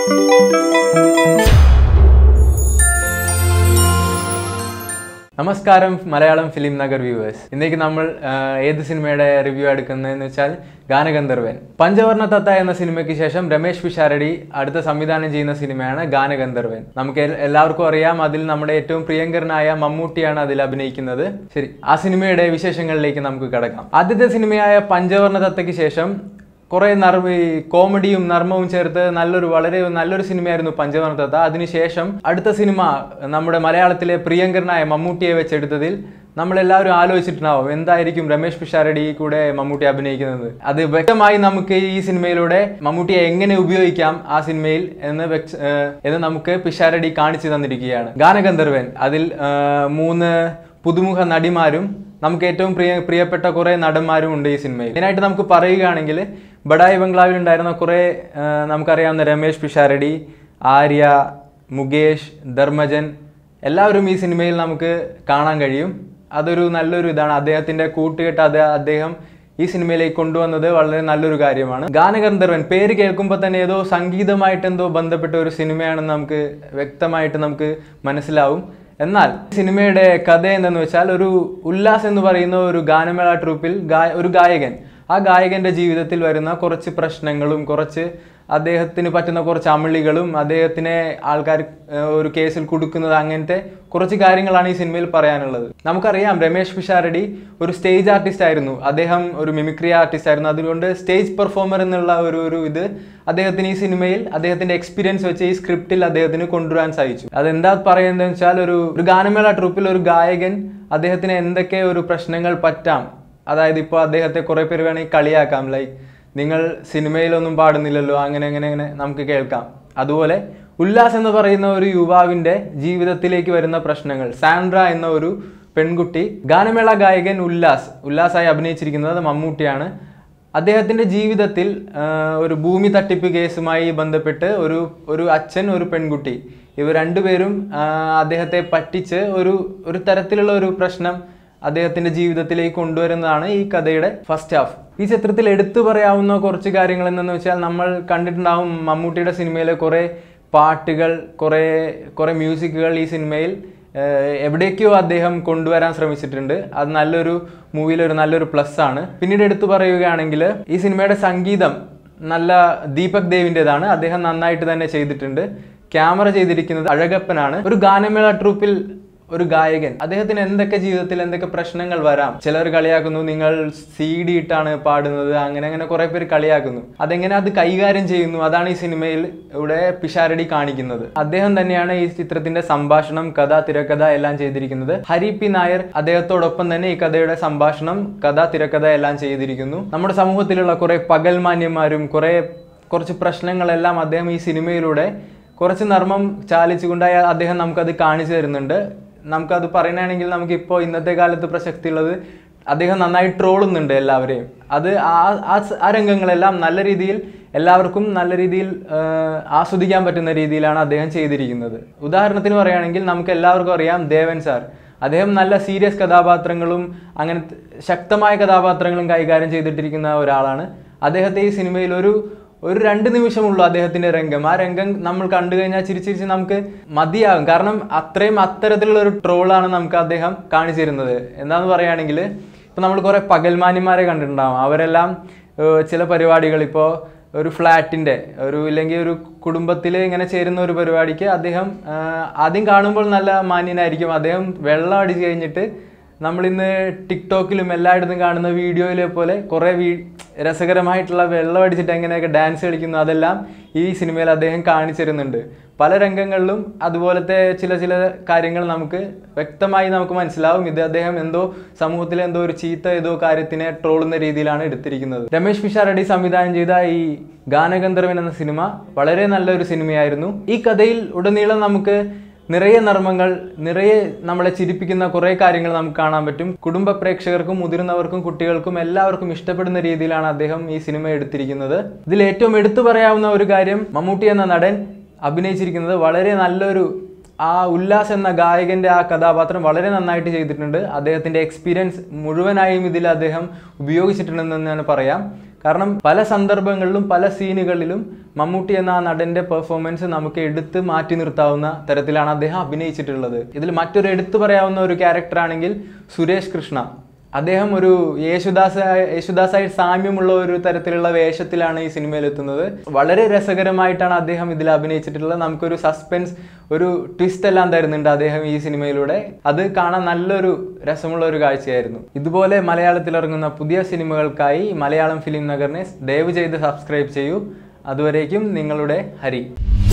നമസ്കാരം Malayalam film Nagar viewers ഇന്നേക്ക് നമ്മൾ ആ, ഏത് സിനിമയുടെ റിവ്യൂ എടുക്കുന്നതെന്ന് വെച്ചാൽ ഗാനഗന്ധർവൻ പഞ്ചവർണ്ണ തത്ത എന്ന സിനിമയ്ക്ക് ശേഷം രമേശ് പിഷാരടി അടുത്ത സംവിധാനം ചെയ്യുന്ന സിനിമയാണ് ഗാനഗന്ധർവൻ നമുക്ക് എൽ- എല്ലാവർക്കും അറിയാം അതിൽ നമ്മുടെ ഏറ്റവും പ്രിയങ്കരനായ മമ്മൂട്ടിയാണ് അതിൽ അഭിനയിക്കുന്നത് ശരി ആ സിനിമയുടെ വിശേഷങ്ങളിലേക്ക് നമുക്ക് കടക്കാം ആദ്യത്തെ സിനിമയായ പഞ്ചവർണ്ണ തത്തയ്ക്ക് ശേഷം കുറെ നർമ്മ ഈ കോമഡിയും നർമ്മവും ചേർത്ത് നല്ലൊരു വളരെ നല്ലൊരു സിനിമയായിരുന്നു പഞ്ചവർണ്ണത്ത അതിനുശേഷം അടുത്ത സിനിമ നമ്മുടെ മലയാളത്തിലെ പ്രിയങ്കരനായ മമ്മൂട്ടിയെ വെച്ചെടുത്തതിൽ നമ്മളെല്ലാവരും ആലോചിച്ചിട്ടുണ്ടാവും എന്തായിരിക്കും രമേശ് പിഷാരടി കൂടെ മമ്മൂട്ടി അഭിനയിക്കുന്നത് അത് വ്യക്തമായി നമുക്ക് ഈ സിനിമയിലൂടെ മമ്മൂട്ടിയെ എങ്ങനെ ഉപയോഗിക്കാം ആ സിനിമയിൽ എന്ന് വ്യക്ത- ഏഹ് എന്ന് നമുക്ക് പിഷാരടി കാണിച്ചു തന്നിരിക്കുകയാണ് ഗാനഗന്ധർവൻ അതിൽ ഏഹ് മൂന്ന് പുതുമുഖ നടിമാരും നമുക്ക് ഏറ്റവും പ്രിയ പ്രിയപ്പെട്ട കുറേ നടന്മാരും ഉണ്ട് ഈ സിനിമയിൽ മെയിനായിട്ട് നമുക്ക് പറയുകയാണെങ്കിൽ ബഡായി ബംഗ്ലാവിൽ ഉണ്ടായിരുന്ന കുറേ ആ, നമുക്കറിയാവുന്ന രമേശ് പിഷാരടി ആര്യ മുകേഷ് ധർമ്മജൻ എല്ലാവരും ഈ സിനിമയിൽ നമുക്ക് കാണാൻ കഴിയും അതൊരു നല്ലൊരു ഇതാണ് അദ്ദേഹത്തിൻ്റെ കൂട്ടുകെട്ട് അത് അദ്ദേഹം ഈ സിനിമയിലേക്ക് കൊണ്ടുവന്നത് വളരെ നല്ലൊരു കാര്യമാണ് ഗാനഗന്ധർവൻ പേര് കേൾക്കുമ്പോൾ തന്നെ ഏതോ സംഗീതമായിട്ട് എന്തോ ബന്ധപ്പെട്ട ഒരു സിനിമയാണെന്ന് നമുക്ക് വ്യക്തമായിട്ട് നമുക്ക് മനസ്സിലാവും എന്നാൽ സിനിമയുടെ കഥ എന്തെന്ന് വെച്ചാൽ ഒരു ഉല്ലാസ് എന്ന് പറയുന്ന ഒരു ഗാനമേള ട്രൂപ്പിൽ ഗായ ഒരു ഗായകൻ ആ ഗായകന്റെ ജീവിതത്തിൽ വരുന്ന കുറച്ച് പ്രശ്നങ്ങളും കുറച്ച് അദ്ദേഹത്തിന് പറ്റുന്ന കുറച്ച് അമളികളും അദ്ദേഹത്തിനെ ആൾക്കാർ ഏഹ്, ഒരു കേസിൽ കൊടുക്കുന്നത് അങ്ങനത്തെ കുറച്ച് കാര്യങ്ങളാണ് ഈ സിനിമയിൽ പറയാനുള്ളത് നമുക്കറിയാം രമേശ് പിഷാരടി ഒരു സ്റ്റേജ് ആർട്ടിസ്റ്റ് ആയിരുന്നു അദ്ദേഹം ഒരു മിമിക്രി ആർട്ടിസ്റ്റ് ആയിരുന്നു അതുകൊണ്ട് സ്റ്റേജ് പെർഫോമർ എന്നുള്ള ഒരു ഒരു ഇത് അദ്ദേഹത്തിന് ഈ സിനിമയിൽ അദ്ദേഹത്തിന്റെ എക്സ്പീരിയൻസ് വെച്ച് ഈ സ്ക്രിപ്റ്റിൽ അദ്ദേഹത്തിന് കൊണ്ടുവരാൻ സാധിച്ചു അതെന്താ പറയുന്നത് വെച്ചാൽ ഒരു ഒരു ഗാനമേള ട്രൂപ്പിൽ ഒരു ഗായകൻ അദ്ദേഹത്തിന് എന്തൊക്കെ ഒരു പ്രശ്നങ്ങൾ പറ്റാം അതായത് ഇപ്പോൾ അദ്ദേഹത്തെ കുറെ പേര് വേണമെങ്കിൽ കളിയാക്കാം ലൈക്ക് നിങ്ങൾ സിനിമയിലൊന്നും പാടുന്നില്ലല്ലോ അങ്ങനെ അങ്ങനെ അങ്ങനെ നമുക്ക് കേൾക്കാം അതുപോലെ ഉല്ലാസ് എന്ന് പറയുന്ന ഒരു യുവാവിൻ്റെ ജീവിതത്തിലേക്ക് വരുന്ന പ്രശ്നങ്ങൾ സാൻഡ്ര എന്ന ഒരു പെൺകുട്ടി ഗാനമേള ഗായകൻ ഉല്ലാസ് ഉല്ലാസായി അഭിനയിച്ചിരിക്കുന്നത് മമ്മൂട്ടിയാണ് അദ്ദേഹത്തിൻ്റെ ജീവിതത്തിൽ ആ, ഒരു ഭൂമി തട്ടിപ്പ് കേസുമായി ബന്ധപ്പെട്ട് ഒരു ഒരു അച്ഛൻ ഒരു പെൺകുട്ടി ഇവർ രണ്ടുപേരും ആ, അദ്ദേഹത്തെ പറ്റിച്ച് ഒരു ഒരു തരത്തിലുള്ള ഒരു പ്രശ്നം അദ്ദേഹത്തിന്റെ ജീവിതത്തിലേക്ക് കൊണ്ടുവരുന്നതാണ് ഈ കഥയുടെ ഫസ്റ്റ് ഹാഫ് ഈ ചിത്രത്തിൽ എടുത്തു പറയാവുന്ന കുറച്ച് കാര്യങ്ങൾ എന്തെന്ന് വെച്ചാൽ നമ്മൾ കണ്ടിട്ടുണ്ടാവും മമ്മൂട്ടിയുടെ സിനിമയിലെ കുറേ പാട്ടുകൾ കുറേ കുറേ മ്യൂസിക്കുകൾ ഈ സിനിമയിൽ ഏഹ്, എവിടേക്കോ അദ്ദേഹം കൊണ്ടുവരാൻ ശ്രമിച്ചിട്ടുണ്ട് അത് നല്ലൊരു മൂവിയിൽ ഒരു നല്ലൊരു പ്ലസ് ആണ് പിന്നീട് എടുത്തു പറയുകയാണെങ്കിൽ ഈ സിനിമയുടെ സംഗീതം നല്ല ദീപക് ദേവിൻ്റെതാണ് അദ്ദേഹം നന്നായിട്ട് തന്നെ ചെയ്തിട്ടുണ്ട് ക്യാമറ ചെയ്തിരിക്കുന്നത് അഴകപ്പനാണ് ഒരു ഗാനമേള ട്രൂപ്പിൽ ഒരു ഗായകൻ അദ്ദേഹത്തിന് എന്തൊക്കെ ജീവിതത്തിൽ എന്തൊക്കെ പ്രശ്നങ്ങൾ വരാം ചിലർ കളിയാക്കുന്നു നിങ്ങൾ സി ഡി ഇട്ടാണ് പാടുന്നത് അങ്ങനെ അങ്ങനെ കുറെ പേര് കളിയാക്കുന്നു അതെങ്ങനെ അത് കൈകാര്യം ചെയ്യുന്നു അതാണ് ഈ സിനിമയിൽ ഇവിടെ പിഷാരടി കാണിക്കുന്നത് അദ്ദേഹം തന്നെയാണ് ഈ ചിത്രത്തിന്റെ സംഭാഷണം കഥ തിരക്കഥ എല്ലാം ചെയ്തിരിക്കുന്നത് ഹരി പി നായർ അദ്ദേഹത്തോടൊപ്പം തന്നെ ഈ കഥയുടെ സംഭാഷണം കഥ തിരക്കഥ എല്ലാം ചെയ്തിരിക്കുന്നു നമ്മുടെ സമൂഹത്തിലുള്ള കുറെ പകൽമാന്യന്മാരും കുറെ കുറച്ച് പ്രശ്നങ്ങളെല്ലാം അദ്ദേഹം ഈ സിനിമയിലൂടെ കുറച്ച് നർമ്മം ചാലിച്ചുകൊണ്ട് അയാൾ- അദ്ദേഹം നമുക്കത് കാണിച്ചു തരുന്നുണ്ട് നമുക്കത് പറയുകയാണെങ്കിൽ നമുക്കിപ്പോൾ ഇന്നത്തെ കാലത്ത് പ്രസക്തിയുള്ളത് അദ്ദേഹം നന്നായി ട്രോളുന്നുണ്ട് എല്ലാവരെയും അത് ആ ആ സ- ആ രംഗങ്ങളെല്ലാം നല്ല രീതിയിൽ എല്ലാവർക്കും നല്ല രീതിയിൽ ആ, ആസ്വദിക്കാൻ പറ്റുന്ന രീതിയിലാണ് അദ്ദേഹം ചെയ്തിരിക്കുന്നത് ഉദാഹരണത്തിന് പറയുകയാണെങ്കിൽ നമുക്ക് എല്ലാവർക്കും അറിയാം ദേവൻ സാർ അദ്ദേഹം നല്ല സീരിയസ് കഥാപാത്രങ്ങളും അങ്ങനെ ശക്തമായ കഥാപാത്രങ്ങളും കൈകാര്യം ചെയ്തിട്ടിരിക്കുന്ന ഒരാളാണ് അദ്ദേഹത്തെ ഈ സിനിമയിൽ ഒരു ഒരു രണ്ട് നിമിഷമുള്ളൂ അദ്ദേഹത്തിന്റെ രംഗം ആ രംഗം നമ്മൾ കണ്ടു കഴിഞ്ഞാൽ ചിരിച്ചിരിച്ച് നമുക്ക് മതിയാകും കാരണം അത്രയും അത്തരത്തിലുള്ള ഒരു ട്രോളാണ് നമുക്ക് അദ്ദേഹം കാണിച്ചു തരുന്നത് എന്താന്ന് പറയുകയാണെങ്കിൽ ഇപ്പൊ നമ്മൾ കുറെ പകൽമാന്യന്മാരെ കണ്ടിട്ടുണ്ടാവും അവരെല്ലാം ഏഹ്, ചില പരിപാടികൾ ഇപ്പോൾ ഒരു ഫ്ലാറ്റിന്റെ ഒരു ഇല്ലെങ്കിൽ ഒരു കുടുംബത്തിൽ ഇങ്ങനെ ചേരുന്ന ഒരു പരിപാടിക്ക് അദ്ദേഹം ആഹ്, ആദ്യം കാണുമ്പോൾ നല്ല മാന്യനായിരിക്കും അദ്ദേഹം വെള്ളം അടിച്ചു കഴിഞ്ഞിട്ട് നമ്മളിന്ന് ടിക്ടോക്കിലും എല്ലായിടത്തും കാണുന്ന വീഡിയോയിലെ പോലെ കുറേ വീ രസകരമായിട്ടുള്ള വെള്ളം അടിച്ചിട്ട് എങ്ങനെയൊക്കെ ഡാൻസ് കളിക്കുന്നു അതെല്ലാം ഈ സിനിമയിൽ അദ്ദേഹം കാണിച്ചു തരുന്നുണ്ട് പല രംഗങ്ങളിലും അതുപോലത്തെ ചില ചില കാര്യങ്ങൾ നമുക്ക് വ്യക്തമായി നമുക്ക് മനസ്സിലാവും ഇത് അദ്ദേഹം എന്തോ സമൂഹത്തിലെ എന്തോ ഒരു ചീത്ത ഏതോ കാര്യത്തിനെ ട്രോളുന്ന രീതിയിലാണ് എടുത്തിരിക്കുന്നത് രമേശ് പിഷാരടി സംവിധാനം ചെയ്ത ഈ ഗാനഗന്ധർവൻ എന്ന സിനിമ വളരെ നല്ലൊരു സിനിമയായിരുന്നു ഈ കഥയിൽ ഉടനീളം നമുക്ക് നിറയെ നർമ്മങ്ങൾ നിറയെ നമ്മളെ ചിരിപ്പിക്കുന്ന കുറേ കാര്യങ്ങൾ നമുക്ക് കാണാൻ പറ്റും കുടുംബ പ്രേക്ഷകർക്കും മുതിർന്നവർക്കും കുട്ടികൾക്കും എല്ലാവർക്കും ഇഷ്ടപ്പെടുന്ന രീതിയിലാണ് അദ്ദേഹം ഈ സിനിമ എടുത്തിരിക്കുന്നത് ഇതിൽ ഏറ്റവും എടുത്തു പറയാവുന്ന ഒരു കാര്യം മമ്മൂട്ടി എന്ന നടൻ അഭിനയിച്ചിരിക്കുന്നത് വളരെ നല്ലൊരു ആ ഉല്ലാസ് എന്ന ഗായകന്റെ ആ കഥാപാത്രം വളരെ നന്നായിട്ട് ചെയ്തിട്ടുണ്ട് അദ്ദേഹത്തിന്റെ എക്സ്പീരിയൻസ് മുഴുവനായും ഇതിൽ അദ്ദേഹം ഉപയോഗിച്ചിട്ടുണ്ടെന്ന് ഞാൻ പറയാം കാരണം പല സന്ദർഭങ്ങളിലും പല സീനുകളിലും മമ്മൂട്ടി എന്ന ആ നടന്റെ പെർഫോമൻസ് നമുക്ക് എടുത്ത് മാറ്റി നിർത്താവുന്ന തരത്തിലാണ് അദ്ദേഹം അഭിനയിച്ചിട്ടുള്ളത് ഇതിൽ മറ്റൊരു എടുത്തു പറയാവുന്ന ഒരു ക്യാരക്ടർ ആണെങ്കിൽ സുരേഷ് കൃഷ്ണ അദ്ദേഹം ഒരു യേശുദാസ് യേശുദാസായി സാമ്യമുള്ള ഒരു തരത്തിലുള്ള വേഷത്തിലാണ് ഈ സിനിമയിൽ എത്തുന്നത് വളരെ രസകരമായിട്ടാണ് അദ്ദേഹം ഇതിൽ അഭിനയിച്ചിട്ടുള്ളത് നമുക്കൊരു സസ്പെൻസ് ഒരു ട്വിസ്റ്റ് എല്ലാം തരുന്നുണ്ട് അദ്ദേഹം ഈ സിനിമയിലൂടെ അത് കാണാൻ നല്ലൊരു രസമുള്ള ഒരു കാഴ്ചയായിരുന്നു ഇതുപോലെ മലയാളത്തിൽ ഇറങ്ങുന്ന പുതിയ സിനിമകൾക്കായി മലയാളം ഫിലിം നഗറിനെ ദയവ് ചെയ്ത് സബ്സ്ക്രൈബ് ചെയ്യൂ അതുവരേക്കും നിങ്ങളുടെ ഹരി